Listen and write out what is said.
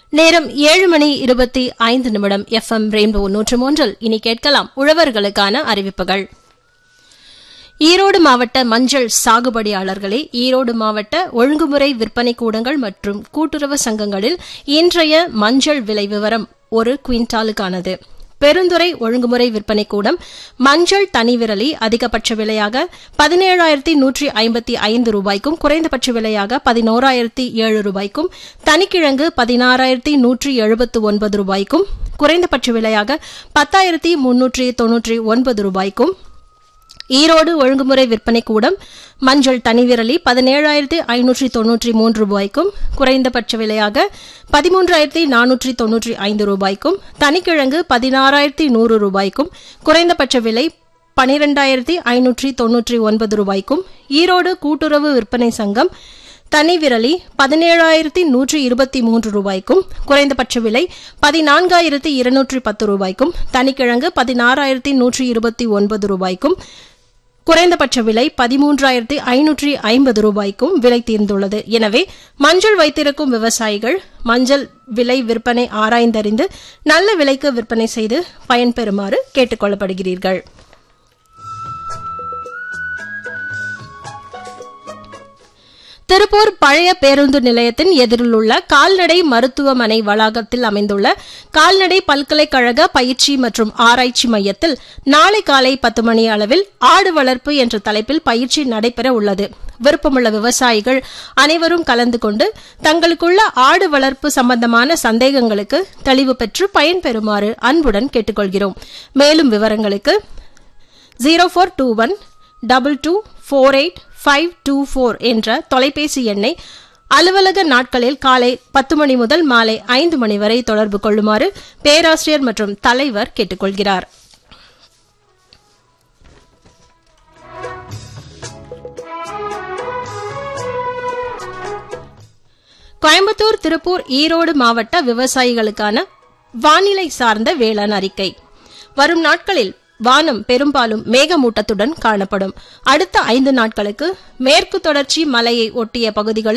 நேரம் ஏழு மணி இருபத்தி ஐந்து நிமிடம் எஃப் எம் ரெயின்போ நூற்று மூன்றில் இனி கேட்கலாம் உழவர்களுக்கான அறிவிப்புகள் ஈரோடு மாவட்ட மஞ்சள் சாகுபடியாளர்களே ஈரோடு மாவட்ட ஒழுங்குமுறை விற்பனை கூடங்கள் மற்றும் கூட்டுறவு சங்கங்களில் இன்றைய மஞ்சள் விலை விவரம் ஒரு குவிண்டாலுக்கானது பெருந்துறை ஒழுங்குமுறை விற்பனை கூடம் மஞ்சள் தனிவிரலி அதிகபட்ச விலையாக பதினேழாயிரத்தி நூற்றி ஐம்பத்தி ஐந்து ரூபாய்க்கும் குறைந்தபட்ச விலையாக பதினோராயிரத்தி ஏழு ரூபாய்க்கும் தனிக்கிழங்கு பதினாறாயிரத்தி நூற்றி எழுபத்து ஒன்பது ரூபாய்க்கும் குறைந்தபட்ச விலையாக பத்தாயிரத்தி முன்னூற்றி தொன்னூற்றி ஒன்பது ரூபாய்க்கும் ஈரோடு ஒழுங்குமுறை விற்பனை கூடம் மஞ்சள் தனிவிரலி பதினேழாயிரத்தி ஐநூற்றி தொன்னூற்றி மூன்று ரூபாய்க்கும் குறைந்தபட்ச விலையாக பதிமூன்றாயிரத்தி நானூற்றி தொன்னூற்றி ஐந்து ரூபாய்க்கும் தனிக்கிழங்கு பதினாறாயிரத்தி நூறு ரூபாய்க்கும் குறைந்தபட்ச விலை பனிரெண்டாயிரத்தி ஐநூற்றி தொன்னூற்றி ஒன்பது ரூபாய்க்கும் ஈரோடு கூட்டுறவு விற்பனை சங்கம் தனி விரலி பதினேழாயிரத்தி நூற்றி இருபத்தி மூன்று ரூபாய்க்கும் குறைந்தபட்ச விலை பதினான்காயிரத்தி இருநூற்றி பத்து ரூபாய்க்கும் தனிக்கிழங்கு பதினாறாயிரத்தி நூற்றி இருபத்தி ஒன்பது ரூபாய்க்கும் குறைந்தபட்ச விலை பதிமூன்றாயிரத்தி ஐநூற்றி ஐம்பது ரூபாய்க்கும் விலை தீர்ந்துள்ளது எனவே மஞ்சள் வைத்திருக்கும் விவசாயிகள் மஞ்சள் விலை விற்பனை ஆராய்ந்தறிந்து நல்ல விலைக்கு விற்பனை செய்து பயன்பெறுமாறு கேட்டுக் கொள்ளப்படுகிறீர்கள் திருப்பூர் பழைய பேருந்து நிலையத்தின் எதிரில் உள்ள கால்நடை மருத்துவமனை வளாகத்தில் அமைந்துள்ள கால்நடை பல்கலைக்கழக பயிற்சி மற்றும் ஆராய்ச்சி மையத்தில் நாளை காலை பத்து மணி அளவில் ஆடு வளர்ப்பு என்ற தலைப்பில் பயிற்சி நடைபெற உள்ளது விருப்பமுள்ள விவசாயிகள் அனைவரும் கலந்து கொண்டு தங்களுக்குள்ள ஆடு வளர்ப்பு சம்பந்தமான சந்தேகங்களுக்கு தெளிவு பெற்று பயன்பெறுமாறு அன்புடன் கேட்டுக்கொள்கிறோம் மேலும் விவரங்களுக்கு zero four two one double two four eight five two four என்ற தொலைபேசி எண்ணை அலுவலக நாட்களில் காலை பத்து மணி முதல் மாலை ஐந்து மணி வரை தொடர்பு கொள்ளுமாறு பேராசிரியர் மற்றும் தலைவர் கேட்டுக்கொள்கிறார் கோயம்புத்தூர் திருப்பூர் ஈரோடு மாவட்ட விவசாயிகளுக்கான வானிலை சார்ந்த வேளாண் அறிக்கை வரும் நாட்களில் வானம் பெரும்பாலும் மேகமூட்டத்துடன் காணப்படும் அடுத்த ஐந்து நாட்களுக்கு மேற்கு தொடர்ச்சி மலையை ஒட்டிய பகுதிகளில்